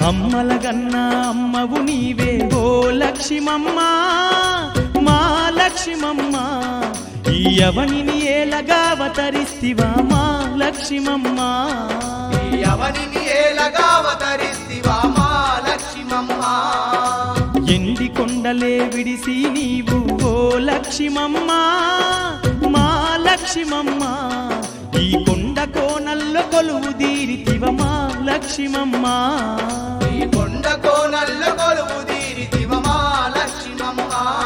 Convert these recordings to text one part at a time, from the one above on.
అమ్మల గన్నా అమ్మవు నీవే ఓ లక్ష్మమ్మ మా లక్ష్మమ్మ ఈ అవనిని ఏలగా అవతరిస్తివా మా లక్ష్మమ్మ ఈ అవనిని ఏలగా అవతరిస్తివా మా లక్ష్మమ్మ ఎండి కొండలే విడిసి నీవు ఓ లక్ష్మమ్మ మా లక్ష్మమ్మ ఈ కొండ కోనల్లో కొలువు దీరితివ మా లక్ష్మమ్మ ఈ కొండ కోనల్ల కొలువు తీరితివ మా లక్ష్మమ్మ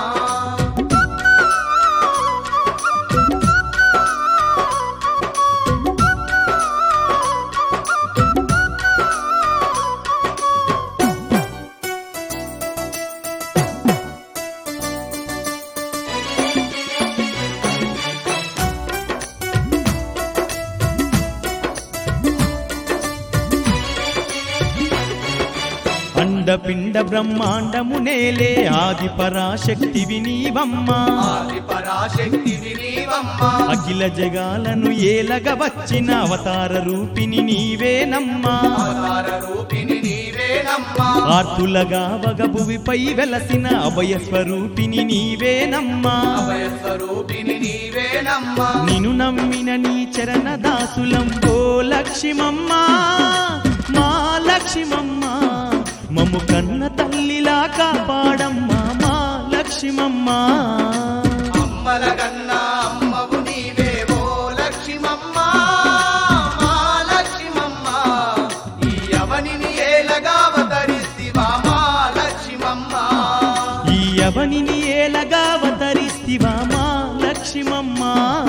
అండపిండ బ్రహ్మాండము నేలే ఆది పరాశక్తివి నీవమ్మ ఆది పరాశక్తి వినీవమ్మ అఖిల జగాలను ఏలగ వచ్చిన అవతార రూపిణి నీవేనమ్మా అవతార రూపిణి నీవేనమ్మ ఆర్తులగా వగభువిపై వెలసిన అభయ స్వరూపిణి నీవేనమ్మా అభయ స్వరూపిణి నీవేనమ్మ నిను నమ్మిన నీ చరణ దాసులం ఓ లక్ష్మమ్మ మా లక్ష్మమ్మ మమ్ము కన్న తల్లిలా కాపాడమ్మా మా లక్ష్మమ్మ అమ్మల కన్నా అమ్మవు నీవే ఓ లక్ష్మమ్మ మా లక్ష్మమ్మ ఈ అవనిని ఏలగా అవతరిస్తివా మా లక్ష్మమ్మ ఈ అవనిని ఏలగా అవతరిస్తివా మా లక్ష్మమ్మ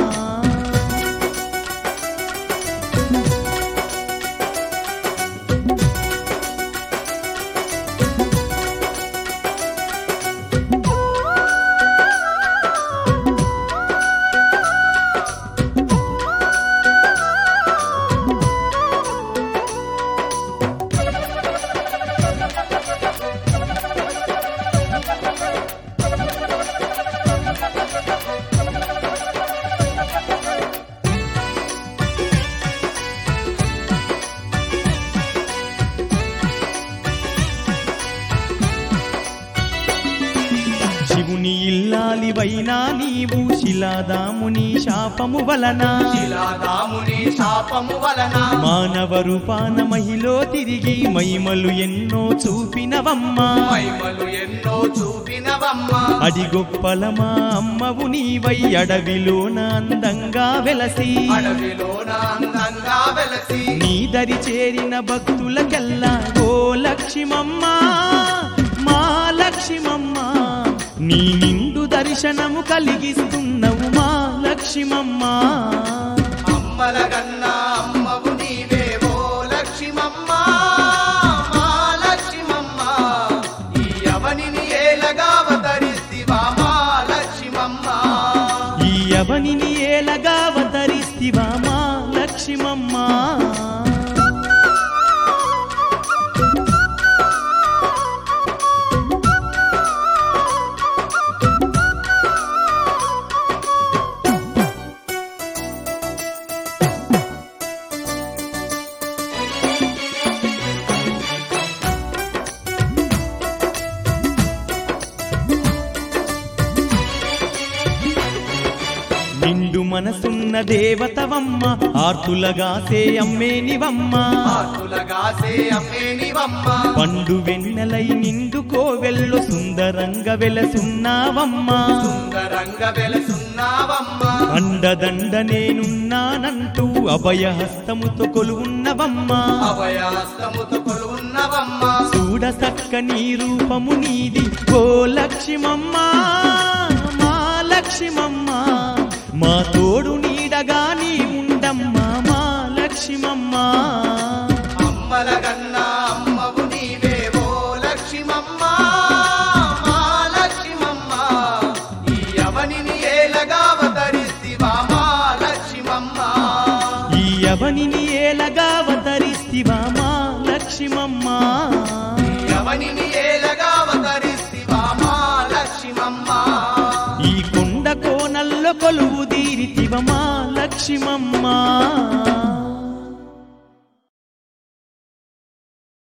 శివుని ఇల్లాలివైనా నీవు శిలాదాముని శాపము వలన శిలాదాముని శాపము వలన మానవ రూపాన మహిలో తిరిగి మైమలు ఎన్నో చూపినవమ్మా మహిమలు ఎన్నో చూపినవమ్మ అడిగొప్పల మా అమ్మవు నీవై అడవిలోన అందంగా వెలసి అడవిలోన అందంగా వెలసి నీ దరి చేరిన భక్తులకెల్లా ఓ లక్ష్మమ్మ మా లక్ష్మమ్మ నీ నిండు దర్శనము కలిగిస్తున్నవు మా లక్ష్మమ్మ అమ్మల కన్నా అమ్మవు నీవే ఓ లక్ష్మమ్మ మా లక్ష్మమ్మ ఈ అవనిని ఏలగా అవతరిస్తివా మా లక్ష్మమ్మ ఈ అవనిని ఏలగా అవతరిస్తివా మా లక్ష్మమ్మ నిండు మనసున్న దేవతవమ్మ ఆర్తులగాసే అమ్మేనివమ్మ ఆకులగాసే అమ్మేనివమ్మ పండు వెన్నెలై నిండు కోవెల్లో సుందరంగా వెలసున్నావమ్మ సుందరంగ వెలసున్నావమ్మ అండదండ నేనున్నానంటూ అభయహస్తముతో కొలువున్నవమ్మ అభయాస్తముతో కొలువున్నవమ్మ చూడ సక్కని రూపము నీది ఓ లక్ష్మమ్మ మా లక్ష్మమ్మ మా తోడు నీడగా నీ ఉండమ్మా మా లక్ష్మమ్మ అమ్మల కన్నా అమ్మవు నీవే ఓ లక్ష్మమ్మ మా లక్ష్మమ్మ ఈ అవనిని ఏలగా అవతరిస్తివా మా లక్ష్మమ్మ ఈ అవనిని ఏలగా అవతరిస్తివా మా లక్ష్మమ్మ ఈ అవనిని ఏలగా అవతరిస్తివా మా లక్ష్మమ్మ ఈ కొండ కోనల్లో కొలువు దీరితివ మా లక్ష్మమ్మ